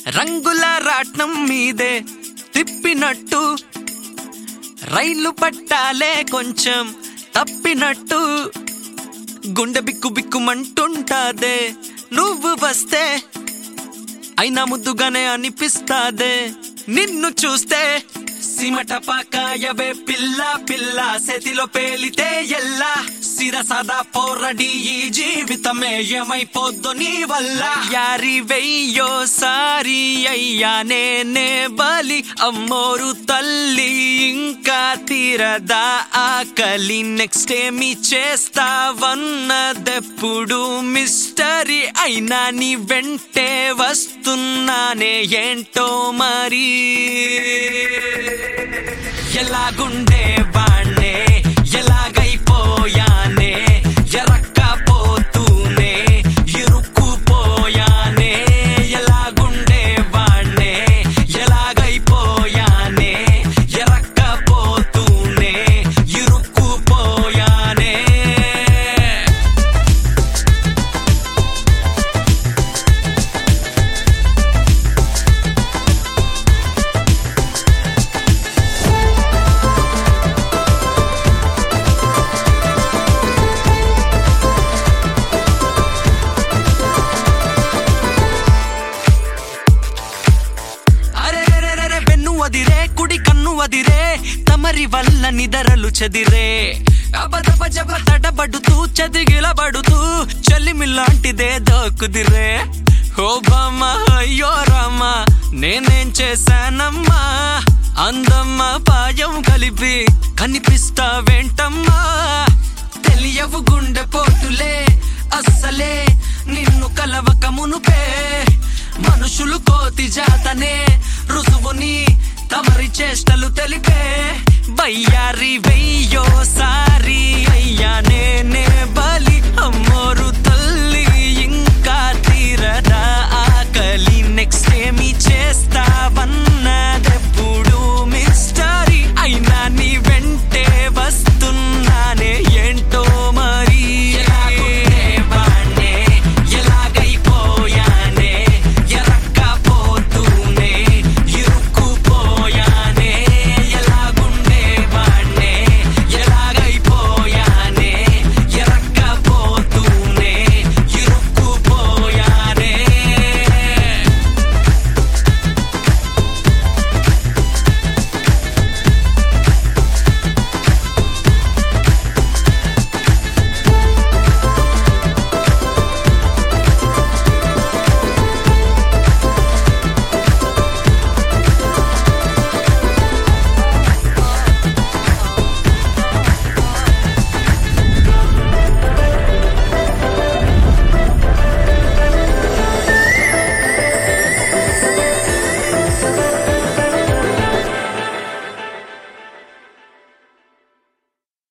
రంగుల రాట్నం మీదే తిప్పినట్టు రైలు పట్టాలే కొంచెం తప్పినట్టు గుండె బిక్కు బిక్కుమంటుంటాదే నువ్వు వస్తే అయినా ముద్దుగానే అనిపిస్తాదే నిన్ను చూస్తే సిమట పాకాయవే పిల్ల పిల్ల సెతిలో పేలితే ఎల్లా సిరసదా పోరడి ఈ జీవితమే ఏమైపోద్దు నీ వల్ల యారి వెయ్యో సారి అయ్యా నేనే బలి అమ్మోరు తల్లి ఇంకా తీరదా ఆకలి నెక్స్ట్ ఏమి చేస్తావన్నదెప్పుడు మిస్టరీ అయినా నీ వెంటే వస్తున్నానే ఏంటో మరి ఎలాగుండే వాణ్ణే ఎలాగైపోయానే ఎరక్కపోతూనే ఇరుక్కుపోయానే ఎలాగుండే వాణ్ణే ఎలాగైపోయానే ఎరక్కపోతూనే ఇరుక్కుపోయానే అరెరెరెరె వెన్ను అదిరే కుడి కన్ను అదిరే తమరి వల్ల నిదరలు చెదిరే అబదబ జబ తడబడుతూ చదిగిలబడుతూ చలిమిలాంటిదే దోకుదిరే ఓ బామ్మ అయ్యో రామ్మ నేనేం చేశానమ్మా అందమ్మ పాయం కలిపి కనిపిస్తావేంటమ్మా తెలియవు గుండె పోటులే అస్సలే నిన్ను కలవక మునుపే మనుషులు కోతి జాతనే రుజువుని తమరి చేష్టలు తెలిపే బయ్యారి వే